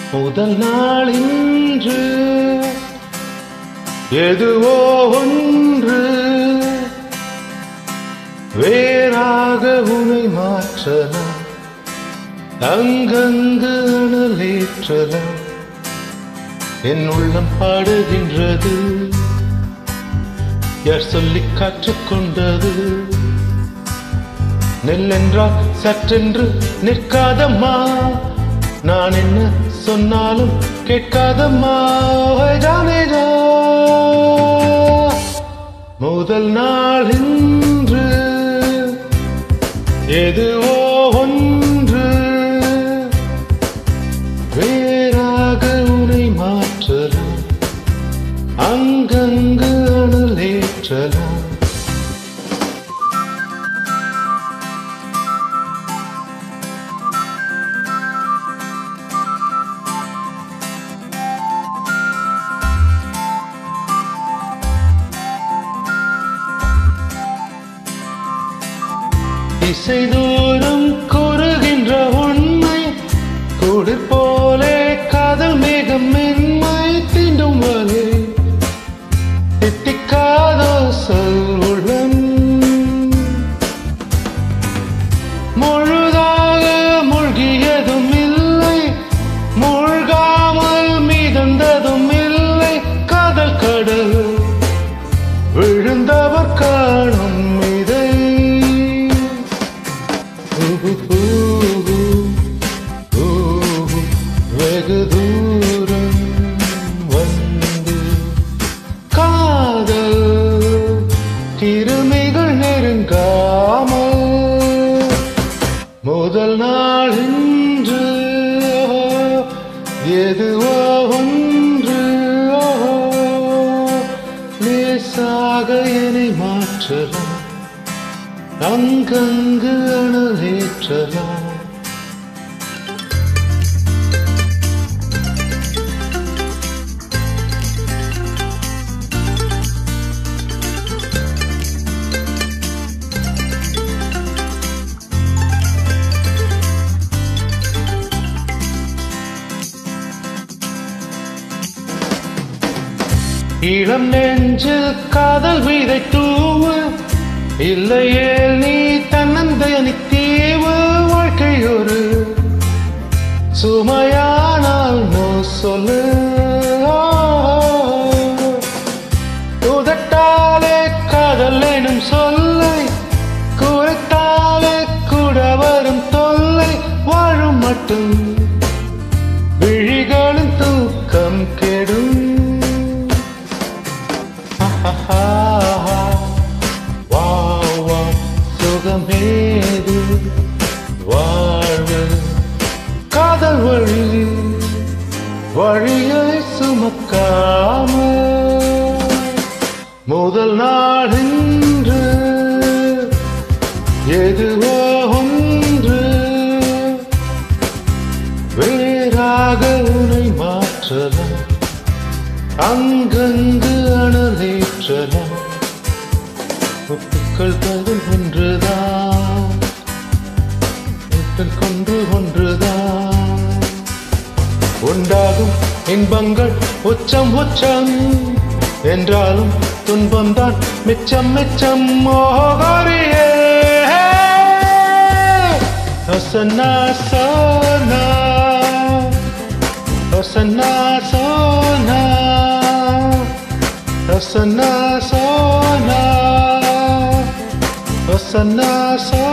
முதல் நாள் இன்று எதுவோ ஒன்று வேறாக உனை மாற்றலாம் அங்கங்கு அனலேற்றலாம் என் உள்ளம் பாடுகின்றது யார் சொல்லி கற்றுக்கொண்டது நெல்லென்றால் சற்றென்று நிற்காதம்மா நான் என்ன சொன்னாலும் கேட்காதம்மா ஓய் ஜானேஜா. முதல் நாள் இன்று எதுவோ ஒன்று வேறாக உனை மாற்றலாம் அங்கங்கு அனலேற்றலாம் திசை தூரம் கூறுகின்ற உண்மை குளிர் போலே காதல் மேகம் மென்மை தீண்டும் வரை தித்திக்காதோ சொல் உள்ளம் முழுதாக மூழ்கியதும் இல்லை மூழ்காமல் மீதந்ததும் இல்லை காதல் கடல் விழுந்தவர் காணும் இதை ஊஹு, ஊஹு, ஊஹு, வெகு தூரம் வந்து காதல் கிருமிகள் நெருங்காமல் முதல் நாள் இன்று எதுவோ ஒன்று லேசாக என்னை மாற்றலாம் அங்கங்கு அனலேற்றலாம் இளம் நெஞ்சு காதல் விதை தூவு இல்லையே நீ தன்னந்தனி தீவு வாழ்க்கை ஒரு சுமையானால் நோ சொல்லு உதட்டாலே காதல் எனும் சொல்லை குறைத்தாலே கூட வரும் தொல்லை வாழும் மட்டும் விழிகளின் தூக்கம் கெடும் வாவ் வாவ் சுகமேது வாழ்வு காதல் வழி வழியை சுமக்காம முதல் நாள் இன்று எதுவோ ஒன்று வேறாக உனை மாற்றலாம் அங்கங்கு அனலேற்றலாம் ஒப்புக்கள் பதில் ஒன்றுதான் ஒப்பில் கொன்று ஒன்றுதான் உண்டாகும் இன்பங்கள் உச்சம் உச்சம் என்றாலும் துன்பம்தான் மிச்சம் மிச்சம் மோகரியே ஹசனா சோனா ஹசனா சோனா ஹசனா சோனா ஹசனா சோனா